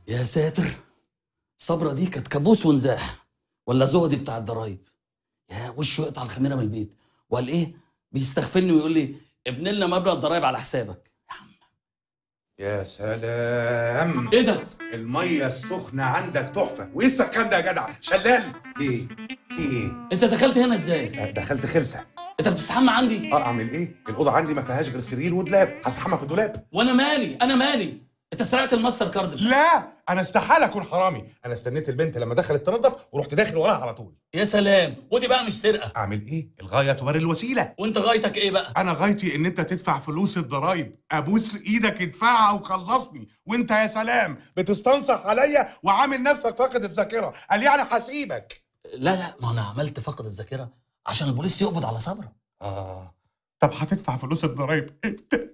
يا ساتر صبرا دي كانت كابوس ونزاح ولا زهدي بتاع الضرايب يا وشه يقطع الخميره من البيت وقال ايه بيستغفلني ويقول لي ابن لنا مبلغ الضرايب على حسابك يا سلام ايه ده الميه السخنه عندك تحفه وايه السخان ده يا جدع شلال ايه في ايه انت دخلت هنا ازاي دخلت خلسه انت بتستحمى عندي اه اعمل ايه الاوضه عندي ما فيهاش غير سرير ودولاب هستحمى في الدولاب وانا مالي انا مالي انت سرقت الماستر كارد لا انا استحاله اكون حرامي انا استنيت البنت لما دخلت تنظف ورحت داخل وراها على طول يا سلام ودي بقى مش سرقه اعمل ايه الغايه تبرر الوسيله وانت غايتك ايه بقى انا غايتي ان انت تدفع فلوس الضرايب ابوس ايدك ادفعها وخلصني وانت يا سلام بتستنصح عليا وعامل نفسك فاقد الذاكره قال يعني هسيبك لا لا ما انا عملت فقد الذاكره عشان البوليس يقبض على صبرا اه طب هتدفع فلوس الضرايب امتى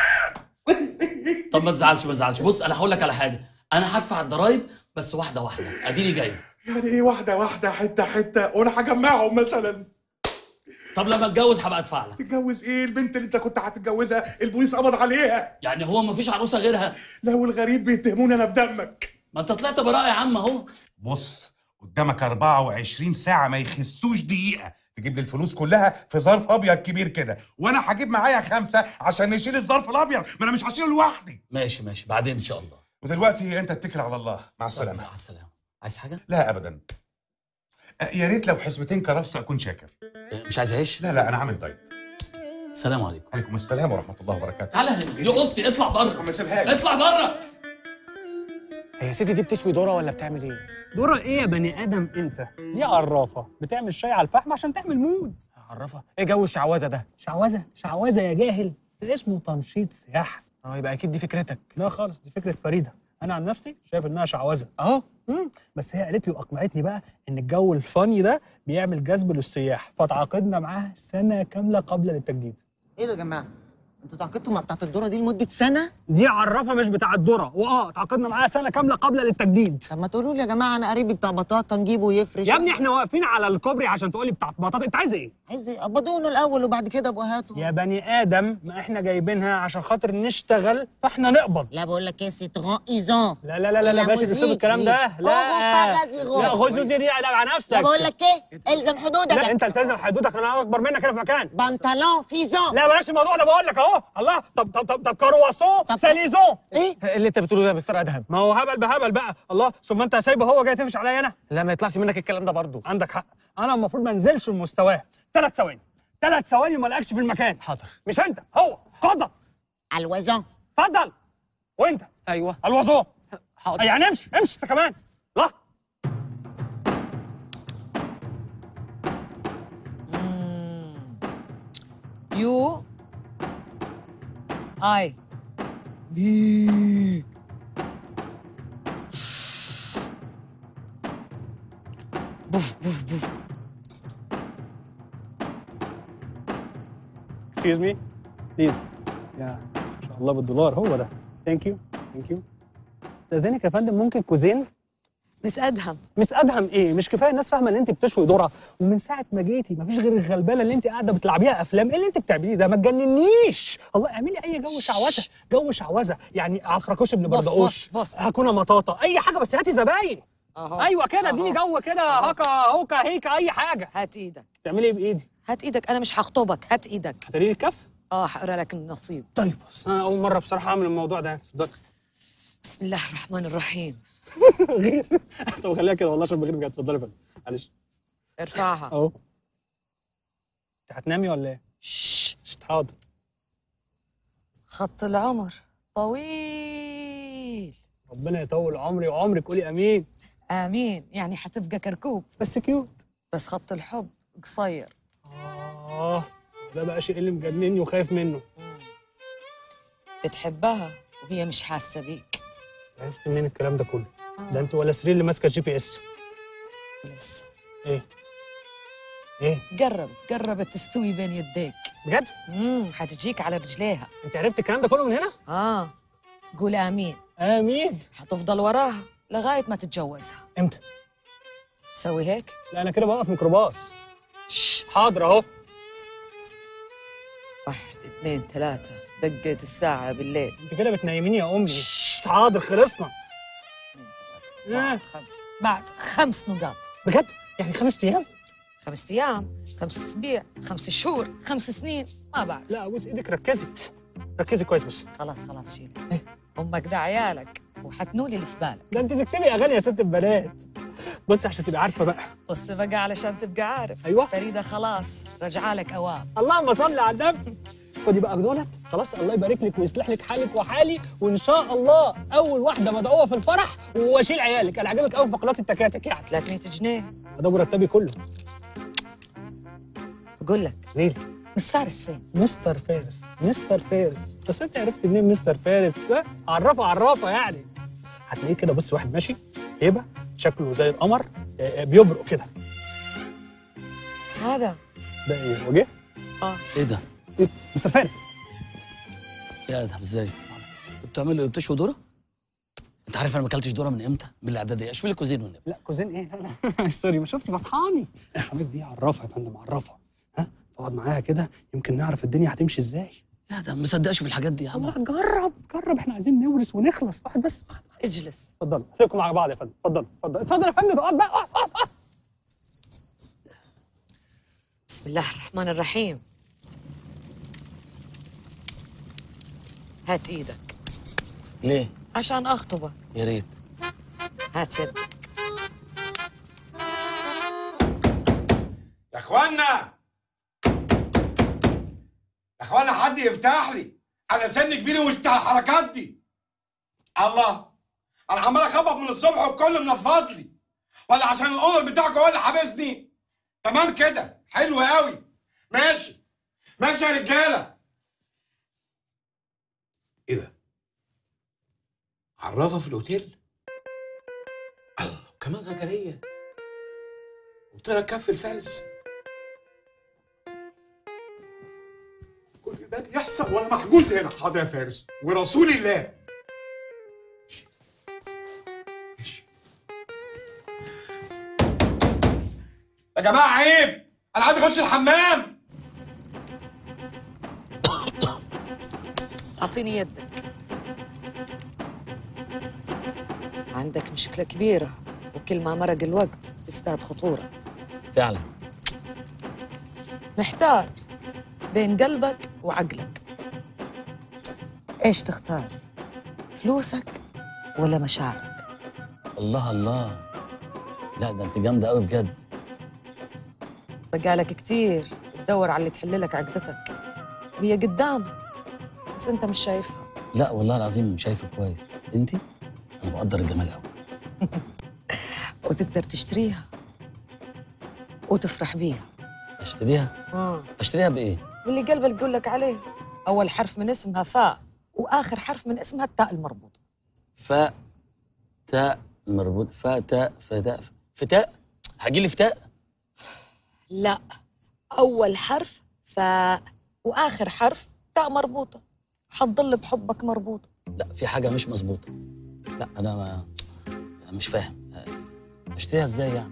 طب ما تزعلش ما تزعلش بص انا هقول لك على حاجه انا هدفع الضرايب بس واحده واحده اديني جاي يعني ايه واحده واحده حته حته وانا هجمعهم مثلا طب لما اتجوز هبقى ادفع لك تتجوز ايه البنت اللي انت كنت هتتجوزها البوليس قبض عليها يعني هو ما فيش عروسه غيرها لو الغريب بيتهموني انا في دمك ما انت طلعت براءه يا عم اهو بص قدامك 24 ساعة ما يخسوش دقيقة تجيب لي الفلوس كلها في ظرف أبيض كبير كده وأنا هجيب معايا خمسة عشان نشيل الظرف الأبيض ما أنا مش هشيله لوحدي ماشي ماشي بعدين ان شاء الله ودلوقتي أنت اتكل على الله مع السلامة مع السلامه عايز حاجه لا أبدا أه، يا ريت لو حسبتين كرفس أكون شاكر مش عايز اعيش لا لا أنا عامل دايت السلام عليكم عليكم السلام ورحمة الله وبركاته تعالى هنا دي اختي اطلع بره ما سيبها لي اطلع بره هي ستي دي بتشوي ذره ولا بتعمل ايه؟ دورة ايه يا بني ادم انت؟ دي عرافة بتعمل شاي على الفحم عشان تعمل مود عرفها ايه جو الشعوذه ده؟ شعوذة شعوذة يا جاهل ده اسمه تنشيط سياحة اه يبقى اكيد دي فكرتك لا خالص دي فكرة فريدة انا عن نفسي شايف انها شعوذة اهو مم. بس هي قالت لي واقنعتني بقى ان الجو الفاني ده بيعمل جذب للسياح فتعاقدنا معاها سنة كاملة قبل التجديد ايه ده يا جماعه انتوا تعاقدتوا مع بتاعت الدوره دي لمده سنه دي عرافة مش بتاع الذرة واه تعاقدنا معاها سنة كاملة قبل التجديد طب ما تقولوا لي يا جماعه انا قريبي بتاع بطاطا نجيبه يفرش يا ابني احنا واقفين على الكوبري عشان تقولي بتاعت بطاطا انت عايز ايه؟ عايز ايه قبضونا الاول وبعد كده ابقوا هاتوا يا بني ادم ما احنا جايبينها عشان خاطر نشتغل فاحنا نقبض لا بقول لك ايه سي تغايزون لا لا لا لا, لا لا باشا موزيك اسلوب الكلام ده زي. لا غوغو باغازي لا غو. غزوزي دي على نفسك لا بقول لك ايه الزم حدودك لا انت التزم حدودك انا اكبر منك هنا في مكان بنطلون فيزون لا بلاش الموضوع ده بقول لك اهو الله طب طب طب طب كرواسون طب- ساليزون ايه ايه اللي انت بتقوله ده مستر ادهم؟ ما هو هبل بهبل بقى الله ثم انت سايبه هو جاي تمشي عليا انا لا ما يطلعش منك الكلام ده برضه عندك حق انا المفروض ما انزلش لمستواه ثلاث ثواني ثلاث ثواني وما الاقيش في المكان حاضر مش انت هو اتفضل الوزون اتفضل وانت ايوه الوزون حاضر يعني امشي امشي انت كمان لا يو اي بوف بوف بوف اكسكيوز مي بليز يا ان شاء الله بالدولار هو ده ثانك يو ثانك يو استاذنك يا فندم ممكن كوزين مس ادهم مش ادهم ايه مش كفايه الناس فاهمه ان انت بتشوي ذره ومن ساعه ما جيتي مفيش غير الغلبانه اللي انت قاعده بتلعبيها افلام ايه اللي انت بتعمليه ده ما تجننيش الله اعملي اي جو شعوذه جو شعوذه يعني عفركوش ابن بص بردقوش بص بص هكون مطاطا اي حاجه بس هاتي زباين اهو ايوه كده اديني أهو. جو كده أهو. هكا هوكا هيكا اي حاجه هات ايدك تعملي ايه بايدي هات ايدك انا مش هخطبك هات ايدك هتريلي الكف اه هقرا لك النصيب طيب بس انا اول مره بصراحه اعمل الموضوع ده اتفضل. بسم الله الرحمن الرحيم غير طب خليها كده والله عشان بغير بجد اتفضلي يا فندم معلش ارفعها اهو انت هتنامي ولا ايه؟ شش. شت، حاضر خط العمر طويل ربنا يطول عمري وعمرك قولي امين امين يعني هتبقى كركوب بس كيوت بس خط الحب قصير اه ده بقى شيء اللي مجنني وخايف منه مم. بتحبها وهي مش حاسه بيك عرفت منين الكلام ده كله آه. ده انت ولا سرير اللي ماسكه الجي بي اس لسه ايه ايه قربت قربت تستوي بين يديك بجد امم هتجيك على رجليها انت عرفت الكلام ده كله من هنا اه قول امين امين هتفضل وراها لغايه ما تتجوزها امتى سوي هيك لا انا كده بوقف ميكروباص شش. حاضر اهو واحد اثنين ثلاثة دقت الساعة بالليل انت كده بتنيميني يا امي شش. حاضر خلصنا آه. خمس بعد خمس نقاط بجد يعني خمس ايام خمس ايام خمس اسابيع خمس شهور خمس سنين ما بعرف لا ابوس ايدك ركزي ركزي كويس بس خلاص خلاص شيل إيه؟ امك ده عيالك وحتنولي اللي في بالك ده انت تكتبي اغاني يا ست البنات بصي عشان تبقى عارفه بقى بص بقى علشان تبقى عارف أيوة. فريده خلاص رجع لك اوام اللهم صل على النبي خدي بقى دولت خلاص الله يبارك لك ويصلح لك حالك وحالي وان شاء الله اول واحده مدعوه في الفرح واشيل عيالك انا عجبك قوي فقرات التكاتك يعني 300 جنيه ده مرتبي كله بقول لك ليه مس فارس فين مستر فارس مستر فارس بس انت عرفت منين مستر فارس ها؟ عرفه عرفه يعني هتلاقيه كده بص واحد ماشي هيبه شكله زي القمر آه، آه، بيبرق كده هذا ده ايه وجه ايه ده؟ إيه؟ مستر فارس يا ادهم ازاي؟ انتوا بتعملوا ايه؟ بتشوي ذره؟ انت عارف انا ما اكلتش ذره من امتى؟ من الاعداديه اشوي لي كوزين والنبي لا كوزين ايه لا لا سوري ما شفتي بطحاني يا حبيبي دي عرفها يا فندم عرفها ها اقعد معاها كده يمكن نعرف الدنيا هتمشي ازاي لا ده ما مصدقش في الحاجات دي يا عم الله جرب جرب احنا عايزين نورث ونخلص واحد بس واحد. اجلس اتفضل سيبكم مع بعض يا فندم اتفضل اتفضل اتفضل يا فندم اقعد بقى اقعد اقعد اقعد. بسم الله الرحمن الرحيم هات ايدك ليه؟ عشان اخطبك يا ريت هات يدك يا اخوانا يا اخوانا حد يفتح لي انا سن كبير ومش بتاع الحركات دي الله انا عمال اخبط من الصبح والكل منفض لي ولا عشان الاونر بتاعكم هو اللي حابسني تمام كده حلو قوي ماشي ماشي يا رجاله ايه ده؟ عرافه في الاوتيل؟ الله كمان غجريه وطلع كف الفارس كل ده بيحصل وانا محجوز هنا حاضر يا فارس ورسول الله ماشي. يا جماعه عيب انا عايز اخش الحمام اعطيني يدك عندك مشكلة كبيرة وكل ما مرق الوقت تزداد خطورة فعلا محتار بين قلبك وعقلك ايش تختار فلوسك ولا مشاعرك الله الله لا ده انت جامده قوي بجد بقالك كتير تدور على اللي تحل لك عقدتك وهي قدامك بس انت مش شايفها لا والله العظيم شايفه كويس انت انا بقدر الجمال قوي وتقدر تشتريها وتفرح بيها اشتريها آه. اشتريها بايه واللي قلبك يقول لك عليه اول حرف من اسمها فاء واخر حرف من اسمها التاء المربوطه فاء تاء مربوط فاء تاء فتاء فتاء هجي لي فتاء لا اول حرف فاء واخر حرف تاء مربوطه حتضل بحبك مربوطه لا في حاجه مش مظبوطه لا انا ما مش فاهم اشتريها ازاي يعني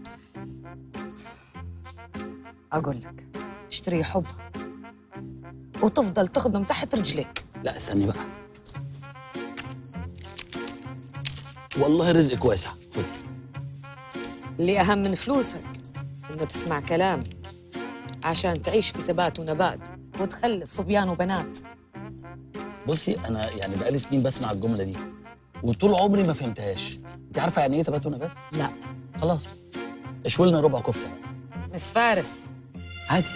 اقول لك تشتري حب وتفضل تخدم تحت رجليك لا استني بقى والله رزقك واسع خذي اللي اهم من فلوسك انه تسمع كلامي عشان تعيش في ثبات ونبات وتخلف صبيان وبنات بصي انا يعني بقالي سنين بسمع الجمله دي وطول عمري ما فهمتهاش انت عارفه يعني ايه تبات ونبات لا خلاص اشوي لنا ربع كفته مس فارس عادي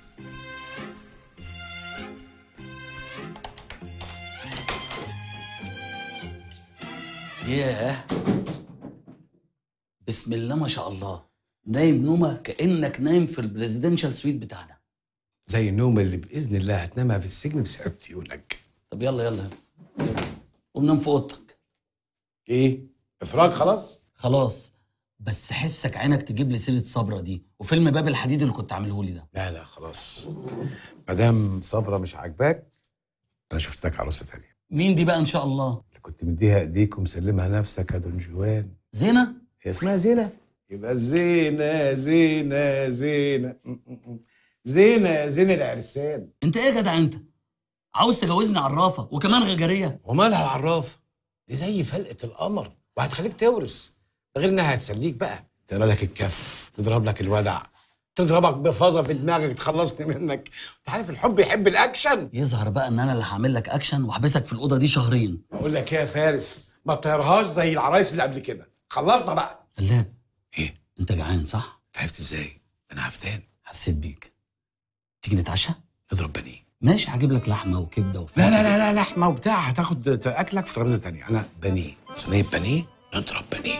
ياه بسم الله ما شاء الله نايم نومه كانك نايم في البريزيدنشال سويت بتاعنا زي النوم اللي باذن الله هتنامها في السجن بسبب عيونك طب يلا يلا يلا قوم نام في اوضتك ايه افراج خلاص خلاص بس حسك عينك تجيب لي سيره صبرا دي وفيلم باب الحديد اللي كنت عامله لي ده لا لا خلاص مدام صبرا مش عاجباك انا شفت لك عروسه تانية مين دي بقى ان شاء الله اللي كنت مديها ايديك ومسلمها نفسك يا دون جوان زينه هي اسمها زينه يبقى زينه زينه زينه م- م- م. زينه زين العرسان انت ايه يا جدع انت عاوز تجوزني عرافه وكمان غجريه ومالها العرافه دي زي فلقه القمر وهتخليك تورث ده غير انها هتسليك بقى تقرا لك الكف تضرب لك الودع تضربك بفظه في دماغك تخلصني منك انت عارف الحب يحب الاكشن يظهر بقى ان انا اللي هعمل لك اكشن واحبسك في الاوضه دي شهرين اقول لك ايه يا فارس ما تطيرهاش زي العرايس اللي قبل كده خلصنا بقى قلاب ايه انت جعان صح عرفت ازاي انا هفتان حسيت بيك تيجي نتعشى اضرب بنيه ماشي هجيب لك لحمه وكبده وفراخ لا لا لا لا لحمه وبتاع هتاخد اكلك في ترابيزه تانية انا بانيه صينيه بانيه نضرب بانيه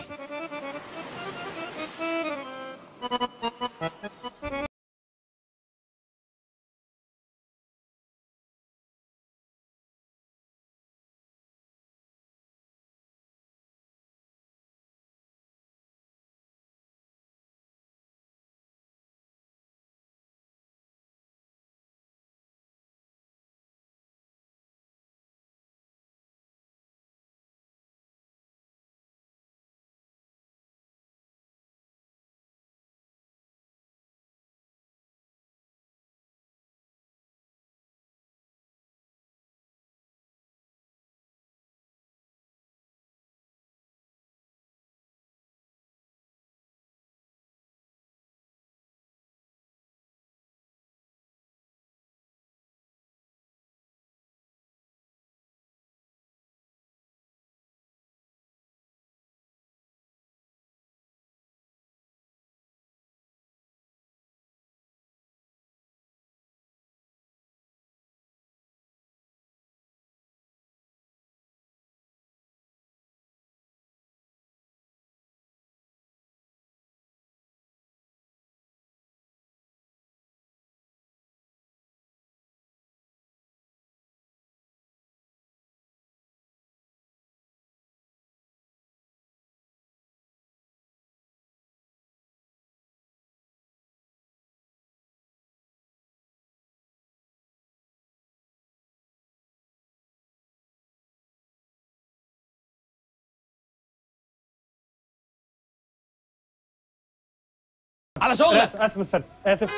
على شغلك اسف اسف استاذ اسف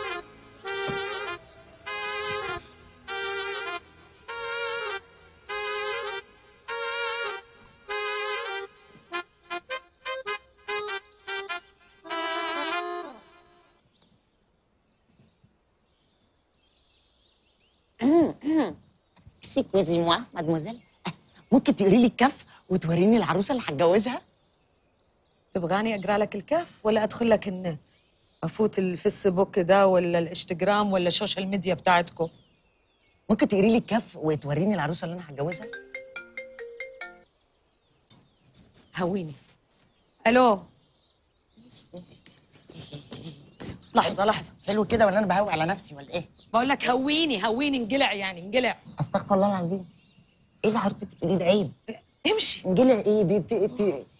سيكوزي موا مادموزيل ممكن تقري لي الكف وتوريني العروسه اللي هتجوزها تبغاني اقرا لك الكف ولا ادخل لك النت افوت الفيسبوك ده ولا الانستغرام ولا السوشيال ميديا بتاعتكم ممكن تقري لي الكف وتوريني العروسه اللي انا هتجوزها هويني الو لحظه لحظه حلو كده ولا انا بهوي على نفسي ولا ايه بقول لك هويني هويني انقلع يعني انقلع استغفر الله العظيم ايه اللي حضرتك بتقوليه ده عيب امشي انجلع ايه دي انت انت